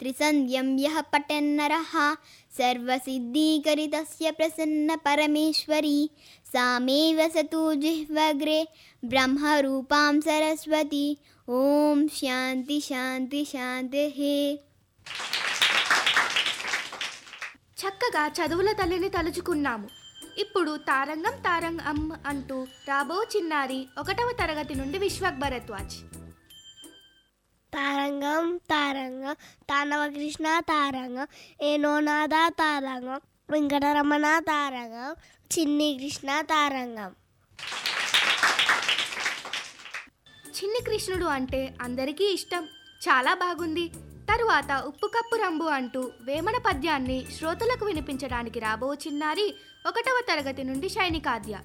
त्रिसन्ध्यं यः पठन्नरः सर्वसिद्धीकरितस्य प्रसन्नपरमेश्वरी सा मे वसतु जिह्वग्रे ब्रह्मरूपां सरस्वती ॐ शान्ति शान्ति शान्तिः చక్కగా చదువుల తల్లిని తలుచుకున్నాము ఇప్పుడు తారంగం తారంగం అంటూ రాబో చిన్నారి ఒకటవ తరగతి నుండి విశ్వక్ భరద్వాజ్ తారంగం తారంగం తానవకృష్ణ తారంగం ఏనోనాథ తారంగం వెంకటరమణ తారంగం చిన్ని కృష్ణ తారంగం చిన్ని కృష్ణుడు అంటే అందరికీ ఇష్టం చాలా బాగుంది తరువాత ఉప్పు కప్పు రంబు అంటూ వేమన పద్యాన్ని శ్రోతలకు వినిపించడానికి రాబో చిన్నారి ఒకటవ తరగతి నుండి శైనికాద్య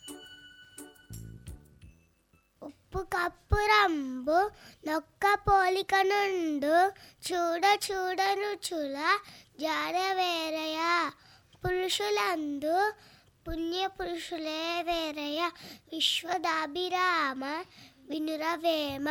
ఉప్పు కప్పు రంబు నొక్క పోలిక నుండు చూడ చూడ రుచుల జాడ వేరయ పురుషులందు పుణ్య పురుషులే వేరయ విశ్వదాభిరామ వినురవేమ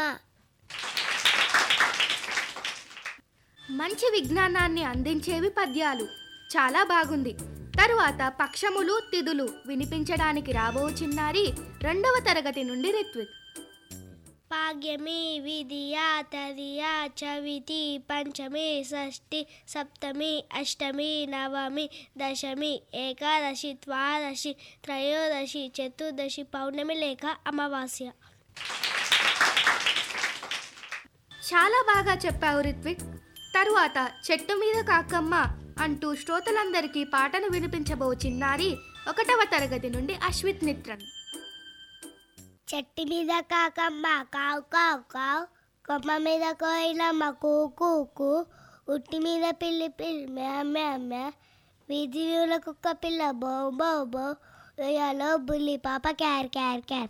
మంచి విజ్ఞానాన్ని అందించేవి పద్యాలు చాలా బాగుంది తరువాత పక్షములు తిథులు వినిపించడానికి రాబో చిన్నారి రెండవ తరగతి నుండి రిత్విక్ పాగ్యమి విధియా తదియా చవితి పంచమి షష్ఠి సప్తమి అష్టమి నవమి దశమి ఏకాదశి ద్వాదశి త్రయోదశి చతుర్దశి పౌర్ణమి లేక అమావాస్య చాలా బాగా చెప్పావు రిత్విక్ తరువాత చెట్టు మీద కాకమ్మ అంటూ శ్రోతలందరికీ పాటను వినిపించబో చిన్నారి ఒకటవ తరగతి నుండి అశ్విత్ మిత్రన్ చెట్టు మీద కాకమ్మ కావు కావు కావు కొమ్మ మీద కోయిలమ్మ కూకు కూ ఉట్టి మీద పిల్లి పిల్లి మ్యా మ్యా మ్యా వీధి వీవుల కుక్క పిల్ల బో బో బో ఉయ్యాలో బుల్లి పాప క్యార్ క్యార్ క్యార్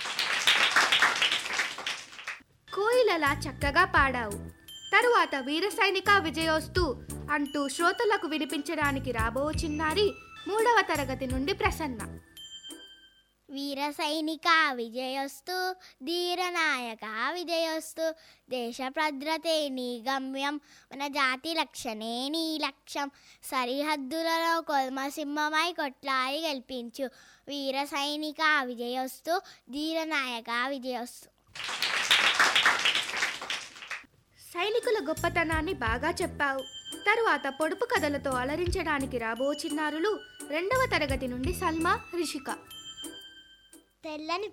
కోయిలలా చక్కగా పాడావు తరువాత వీర సైనిక విజయోస్తు అంటూ శ్రోతలకు వినిపించడానికి రాబో చిన్నారి మూడవ తరగతి నుండి ప్రసన్న వీర సైనిక విజయస్తు ధీరనాయక విజయస్తు దేశ భద్రతే నీ గమ్యం మన జాతి లక్షణే నీ లక్ష్యం సరిహద్దులలో కొల్మసింహమై కొట్లాడి గెలిపించు వీర సైనిక విజయస్తు ధీరనాయక విజయస్తు సైనికుల గొప్పతనాన్ని బాగా చెప్పావు తరువాత పొడుపు కథలతో అలరించడానికి రాబో చిన్నారులు రెండవ తరగతి నుండి సల్మా రిషిక తెల్లని